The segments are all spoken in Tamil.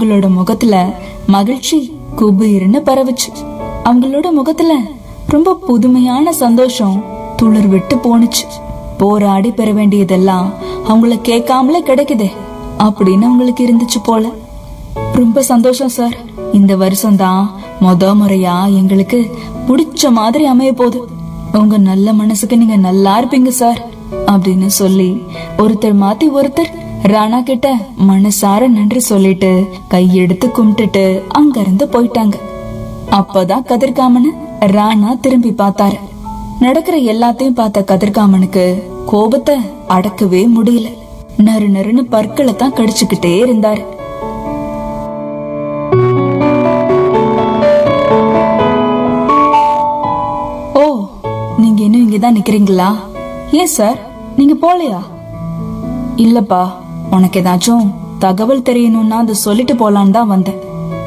அவங்களோட முகத்துல மகிழ்ச்சி குபீர்னு பரவுச்சு அவங்களோட முகத்துல ரொம்ப புதுமையான சந்தோஷம் துளிர் விட்டு போணுச்சு போராடி பெற வேண்டியதெல்லாம் அவங்கள கேட்காமலே கிடைக்குதே அப்படின்னு அவங்களுக்கு இருந்துச்சு போல ரொம்ப சந்தோஷம் சார் இந்த வருஷம் தான் முத முறையா எங்களுக்கு பிடிச்ச மாதிரி அமைய போகுது உங்க நல்ல மனசுக்கு நீங்க நல்லா இருப்பீங்க சார் அப்படின்னு சொல்லி ஒருத்தர் மாத்தி ஒருத்தர் ராணா கிட்ட மனசார நன்றி சொல்லிட்டு கையெடுத்து கும்பிட்டுட்டு அங்க இருந்து போயிட்டாங்க அப்பதான் கதிர்காமனு ராணா திரும்பி பார்த்தாரு நடக்கிற எல்லாத்தையும் பார்த்த கதிர்காமனுக்கு கோபத்தை அடக்கவே முடியல நறு நறுன்னு பற்களை தான் கடிச்சுக்கிட்டே இருந்தாரு ஓ நீங்க இன்னும் இங்கதான் நிக்கிறீங்களா ஏன் சார் நீங்க போலையா இல்லப்பா உனக்கு ஏதாச்சும் தகவல் தெரியணும்னா அதை சொல்லிட்டு போலான்னு தான் வந்தேன்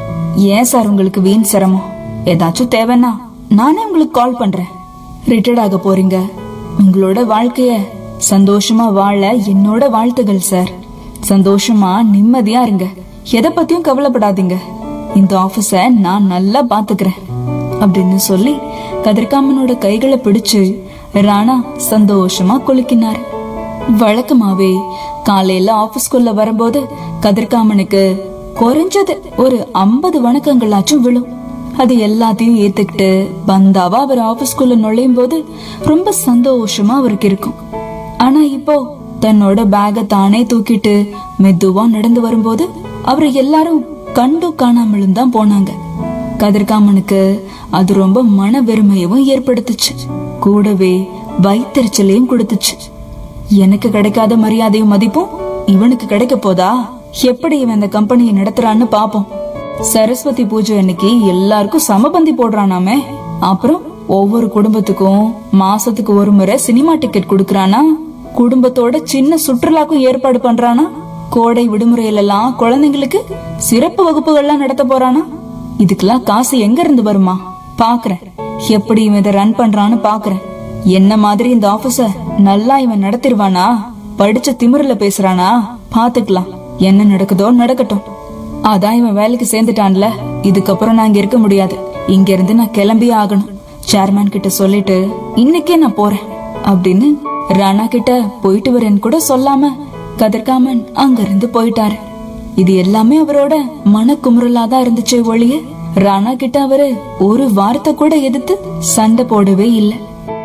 ஏன் சார் உங்களுக்கு வீண் சிரமம் ஏதாச்சும் தேவைன்னா நானே உங்களுக்கு கால் பண்றேன் ரிட்டையர்ட் ஆக போறீங்க உங்களோட வாழ்க்கைய சந்தோஷமா வாழ என்னோட வாழ்த்துகள் சார் சந்தோஷமா நிம்மதியா இருங்க எதை பத்தியும் கவலைப்படாதீங்க இந்த ஆபீஸ நான் நல்லா பாத்துக்கிறேன் அப்படின்னு சொல்லி கதிர்காமனோட கைகளை பிடிச்சு ராணா சந்தோஷமா குலுக்கினார் வழக்கமாவே காலையில ஆபீஸ்க்குள்ள வரும்போது கதிர்காமனுக்கு குறைஞ்சது ஒரு ஐம்பது வணக்கங்களாச்சும் விழும் அது எல்லாத்தையும் ஏத்துக்கிட்டு பந்தாவா அவர் ஆபீஸ்க்குள்ள நுழையும் போது ரொம்ப சந்தோஷமா அவருக்கு இருக்கும் ஆனா இப்போ தன்னோட பேக தானே தூக்கிட்டு மெதுவா நடந்து வரும்போது அவரை எல்லாரும் கண்டும் காணாமலும் தான் போனாங்க கதிர்காமனுக்கு அது ரொம்ப மன வெறுமையவும் ஏற்படுத்துச்சு கூடவே வயிற்றுச்சலையும் கொடுத்துச்சு எனக்கு கிடைக்காத மரியாதையும் மதிப்பும் இவனுக்கு கிடைக்க போதா எப்படி இவன் இந்த கம்பெனியை நடத்துறான்னு பாப்போம் சரஸ்வதி பூஜை அன்னைக்கு எல்லாருக்கும் சமபந்தி போடுறானாமே அப்புறம் ஒவ்வொரு குடும்பத்துக்கும் மாசத்துக்கு ஒரு முறை சினிமா டிக்கெட் கொடுக்கறானா குடும்பத்தோட சின்ன சுற்றுலாக்கும் ஏற்பாடு பண்றானா கோடை விடுமுறையில எல்லாம் குழந்தைங்களுக்கு சிறப்பு வகுப்புகள்லாம் நடத்த போறானா இதுக்கெல்லாம் காசு எங்க இருந்து வருமா பாக்குறேன் எப்படி இவன் இதை ரன் பண்றான்னு பாக்குறேன் என்ன மாதிரி இந்த ஆபீஸ நல்லா இவன் நடத்திடுவானா படிச்ச திமிருல பேசுறானா பாத்துக்கலாம் என்ன நடக்குதோ நடக்கட்டும் அதான் இவன் வேலைக்கு சேர்ந்துட்டான்ல இதுக்கப்புறம் நான் இங்க இருக்க முடியாது இங்க இருந்து நான் கிளம்பியே ஆகணும் சேர்மேன் கிட்ட சொல்லிட்டு இன்னைக்கே நான் போறேன் அப்படின்னு ராணா கிட்ட போயிட்டு வரேன்னு கூட சொல்லாம கதிர்காமன் அங்க இருந்து போயிட்டாரு இது எல்லாமே அவரோட மனக்குமுறலா தான் இருந்துச்சே ஒழிய ராணா கிட்ட அவரு ஒரு வார்த்தை கூட எதிர்த்து சண்டை போடவே இல்லை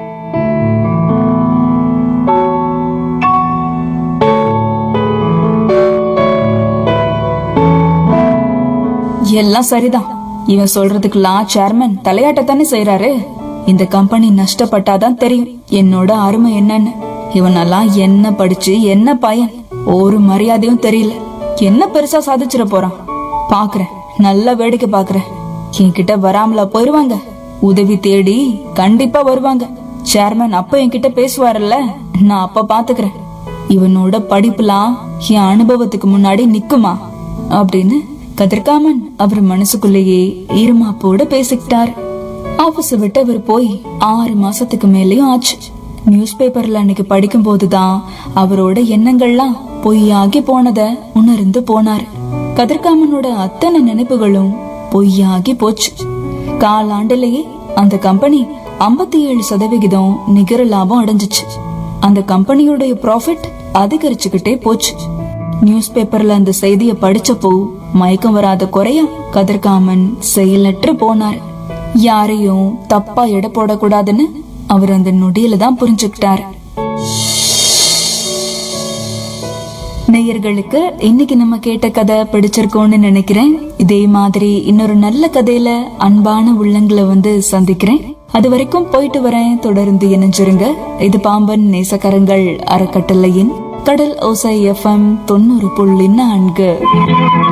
எல்லாம் சரிதான் இவன் சொல்றதுக்கெல்லாம் சேர்மன் தலையாட்டத்தானே செய்யறாரு இந்த கம்பெனி நஷ்டப்பட்டாதான் தெரியும் என்னோட அருமை என்னன்னு இவனெல்லாம் என்ன படிச்சு என்ன பயன் ஒரு மரியாதையும் தெரியல என்ன பெருசா சாதிச்சிட போறான் பாக்குறேன் நல்ல வேடிக்கை பாக்குறேன் என்கிட்ட வராமலா போயிருவாங்க உதவி தேடி கண்டிப்பா வருவாங்க சேர்மன் அப்ப என்கிட்ட பேசுவாருல்ல நான் அப்ப பாத்துக்கிறேன் இவனோட படிப்புலாம் என் அனுபவத்துக்கு முன்னாடி நிக்குமா அப்படின்னு கதிர்காமன் அவர் மனசுக்குள்ளேயே ஈரமாப்போட பேசிக்கிட்டார் ஆபீஸ் விட்டு அவர் போய் ஆறு மாசத்துக்கு மேலயும் ஆச்சு நியூஸ் பேப்பர்ல அன்னைக்கு படிக்கும் போதுதான் அவரோட எண்ணங்கள்லாம் பொய்யாகி போனத உணர்ந்து போனார் கதிர்காமனோட அத்தனை நினைப்புகளும் பொய்யாகி போச்சு காலாண்டுலயே அந்த கம்பெனி 57% ஏழு சதவிகிதம் நிகர லாபம் அடைஞ்சிச்சு அந்த கம்பெனியோட ப்ராஃபிட் அதிகரிச்சுக்கிட்டே போச்சு நியூஸ் பேப்பர்ல அந்த செய்திய படிச்சப்போ மயக்கம் வராத குறைய கதிர்காமன் செயலற்று போனார் யாரையும் தப்பா எடை போடக்கூடாதுன்னு அவர் அந்த நொடியில தான் புரிஞ்சுக்கிட்டாரு நேயர்களுக்கு இன்னைக்கு நம்ம கேட்ட கதை பிடிச்சிருக்கோம்னு நினைக்கிறேன் இதே மாதிரி இன்னொரு நல்ல கதையில அன்பான உள்ளங்களை வந்து சந்திக்கிறேன் அது வரைக்கும் போயிட்டு வரேன் தொடர்ந்து இணைஞ்சிருங்க இது பாம்பன் நேசக்கரங்கள் அறக்கட்டளையின் கடல் ஓசை எஃப்எம் தொண்ணூறு புள்ளி நான்கு